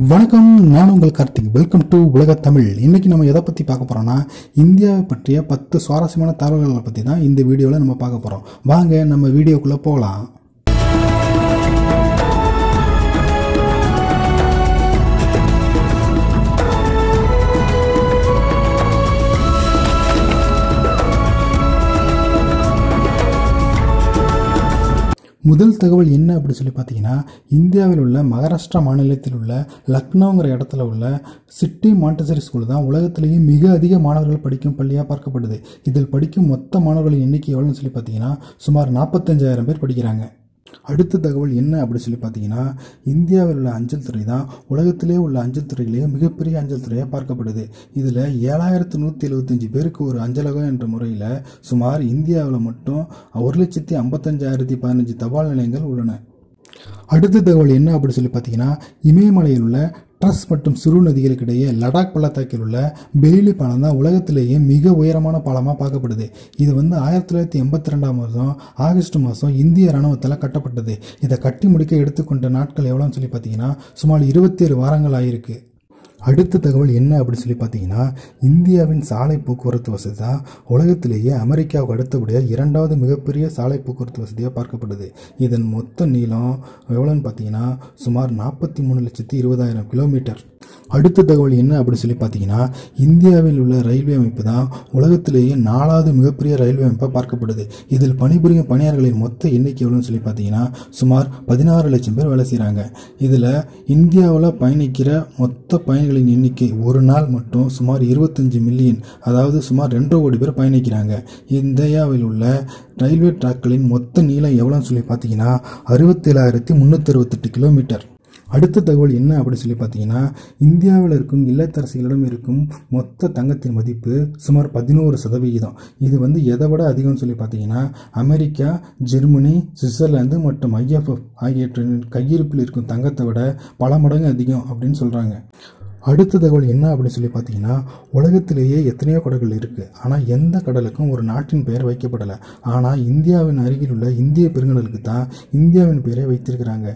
வணக்கம் நான் உங்கள் கார்த்திக் வெல்கம் டு உலக தமிழ் இன்னைக்கு நம்ம எதை பற்றி பார்க்க போகிறோம்னா இந்தியாவை பற்றிய பத்து சுவாரஸ்யமான தகவல்களை பற்றி தான் இந்த வீடியோவில் நம்ம பார்க்க போகிறோம் வாங்க நம்ம வீடியோக்குள்ளே போகலாம் முதல் தகவல் என்ன அப்படி சொல்லி பார்த்தீங்கன்னா இந்தியாவில் உள்ள மகாராஷ்டிரா மாநிலத்தில் உள்ள லக்னோங்கிற இடத்துல உள்ள சிட்டி மாண்டசரி ஸ்கூல் தான் உலகத்திலேயே மிக அதிக மாணவர்கள் படிக்கும் பள்ளியாக பார்க்கப்படுது இதில் படிக்கும் மொத்த மாணவர்களின் எண்ணிக்கை எவ்வளோன்னு சொல்லி பார்த்தீங்கன்னா சுமார் நாற்பத்தஞ்சாயிரம் பேர் படிக்கிறாங்க அடுத்த தகவல் என்ன அப்படி சொல்லி பார்த்தீங்கன்னா இந்தியாவில் உள்ள அஞ்சல் துறை தான் உலகத்திலே உள்ள அஞ்சல் துறையிலேயே மிகப்பெரிய அஞ்சல் துறையாக பார்க்கப்படுது இதில் ஏழாயிரத்து நூற்றி எழுபத்தஞ்சு பேருக்கு ஒரு அஞ்சலகம் என்ற முறையில் சுமார் இந்தியாவில் மட்டும் ஒரு லட்சத்தி ஐம்பத்தஞ்சாயிரத்தி பதினஞ்சு தபால் நிலையங்கள் உள்ளன அடுத்த தகவல் என்ன அப்படி சொல்லி பார்த்தீங்கன்னா இமயமலையில் உள்ள ட்ரஸ் மற்றும் சிறு நதிகளுக்கிடையே லடாக் பள்ளத்தாக்கில் உள்ள பெய்லி பாலம் தான் உலகத்திலேயே மிக உயரமான பாலமாக பார்க்கப்படுது இது வந்து ஆயிரத்தி தொள்ளாயிரத்தி எண்பத்தி ரெண்டாம் வருஷம் ஆகஸ்ட் மாதம் இந்திய இராணுவத்தில் கட்டப்பட்டது இதை கட்டி முடிக்க எடுத்துக்கொண்ட நாட்கள் எவ்வளோன்னு சொல்லி பார்த்தீங்கன்னா சுமார் இருபத்தேழு வாரங்கள் ஆயிருக்கு அடுத்த தகவல் என்ன அப்படின்னு சொல்லி பார்த்தீங்கன்னா இந்தியாவின் சாலை போக்குவரத்து வசதி தான் உலகத்திலேயே அமெரிக்காவுக்கு அடுத்தபடியாக இரண்டாவது மிகப்பெரிய சாலை போக்குவரத்து வசதியாக பார்க்கப்படுது இதன் மொத்த நீளம் எவ்வளோன்னு பார்த்தீங்கன்னா சுமார் நாற்பத்தி மூணு லட்சத்தி இருபதாயிரம் கிலோமீட்டர் அடுத்த தகவல் என்ன அப்படின்னு சொல்லி பார்த்தீங்கன்னா இந்தியாவில் உள்ள ரயில்வே அமைப்பு தான் உலகத்திலேயே நாலாவது மிகப்பெரிய ரயில்வே அமைப்பாக பார்க்கப்படுது இதில் பணிபுரியும் பணியாளர்களின் மொத்த எண்ணிக்கை எவ்வளோன்னு சொல்லி பார்த்தீங்கன்னா சுமார் பதினாறு லட்சம் பேர் வேலை செய்கிறாங்க இதில் இந்தியாவில் பயணிக்கிற மொத்த பயணிகளின் எண்ணிக்கை ஒரு நாள் மட்டும் சுமார் இருபத்தஞ்சு மில்லியன் அதாவது சுமார் ரெண்டரை கோடி பேர் பயணிக்கிறாங்க இந்தியாவில் உள்ள ரயில்வே டிராக்களின் மொத்த நீளம் எவ்வளோன்னு சொல்லி பார்த்தீங்கன்னா அறுபத்தேழாயிரத்தி முந்நூற்றி அறுபத்தெட்டு கிலோமீட்டர் அடுத்த தகவல் என்ன அப்படின்னு சொல்லி பார்த்தீங்கன்னா இந்தியாவில் இருக்கும் இல்லத்தரசிகளிடம் இருக்கும் மொத்த தங்கத்தின் மதிப்பு சுமார் பதினோரு சதவிகிதம் இது வந்து எதை விட அதிகம்னு சொல்லி பார்த்தீங்கன்னா அமெரிக்கா ஜெர்மனி சுவிட்சர்லாந்து மற்றும் ஐஎஃப்எஃப் ஆகியவற்றின் கையிருப்பில் இருக்கும் தங்கத்தை விட பல மடங்கு அதிகம் அப்படின்னு சொல்கிறாங்க அடுத்த தகவல் என்ன அப்படின்னு சொல்லி பார்த்தீங்கன்னா உலகத்திலேயே எத்தனையோ கடல்கள் இருக்குது ஆனால் எந்த கடலுக்கும் ஒரு நாட்டின் பெயர் வைக்கப்படலை ஆனால் இந்தியாவின் அருகில் உள்ள இந்திய பெருங்கடலுக்கு தான் இந்தியாவின் பெயரை வைத்திருக்கிறாங்க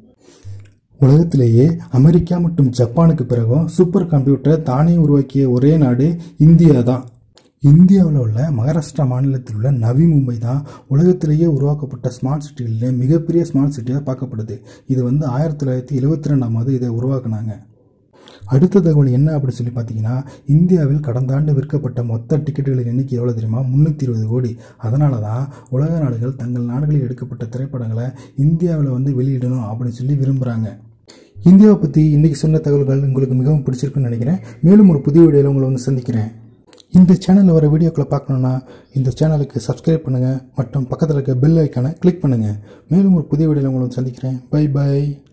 உலகத்திலேயே அமெரிக்கா மற்றும் ஜப்பானுக்கு பிறகும் சூப்பர் கம்ப்யூட்டர் தானே உருவாக்கிய ஒரே நாடு இந்தியா தான் இந்தியாவில் உள்ள மகாராஷ்டிரா மாநிலத்தில் உள்ள நவி மும்பை தான் உலகத்திலேயே உருவாக்கப்பட்ட ஸ்மார்ட் சிட்டிகளில் மிகப்பெரிய ஸ்மார்ட் சிட்டியாக பார்க்கப்படுது இது வந்து ஆயிரத்தி தொள்ளாயிரத்தி எழுபத்தி ரெண்டாம் ஆண்டு இதை உருவாக்குனாங்க அடுத்த தகவல் என்ன அப்படின்னு சொல்லி பார்த்தீங்கன்னா இந்தியாவில் கடந்த ஆண்டு விற்கப்பட்ட மொத்த டிக்கெட்டுகளின் எண்ணிக்கை எவ்வளோ தெரியுமா முந்நூற்றி இருபது கோடி அதனால தான் உலக நாடுகள் தங்கள் நாடுகளில் எடுக்கப்பட்ட திரைப்படங்களை இந்தியாவில் வந்து வெளியிடணும் அப்படின்னு சொல்லி விரும்புகிறாங்க இந்தியாவை பற்றி இன்றைக்கி சொன்ன தகவல்கள் உங்களுக்கு மிகவும் பிடிச்சிருக்குன்னு நினைக்கிறேன் மேலும் ஒரு புதிய வீடியோவில் உங்களை வந்து சந்திக்கிறேன் இந்த சேனலில் வர வீடியோக்களை பார்க்கணுன்னா இந்த சேனலுக்கு சப்ஸ்கிரைப் பண்ணுங்கள் மற்றும் பக்கத்தில் இருக்க பெல் ஐக்கானை கிளிக் பண்ணுங்கள் மேலும் ஒரு புதிய வீடியோவில் உங்களை வந்து சந்திக்கிறேன் பை பை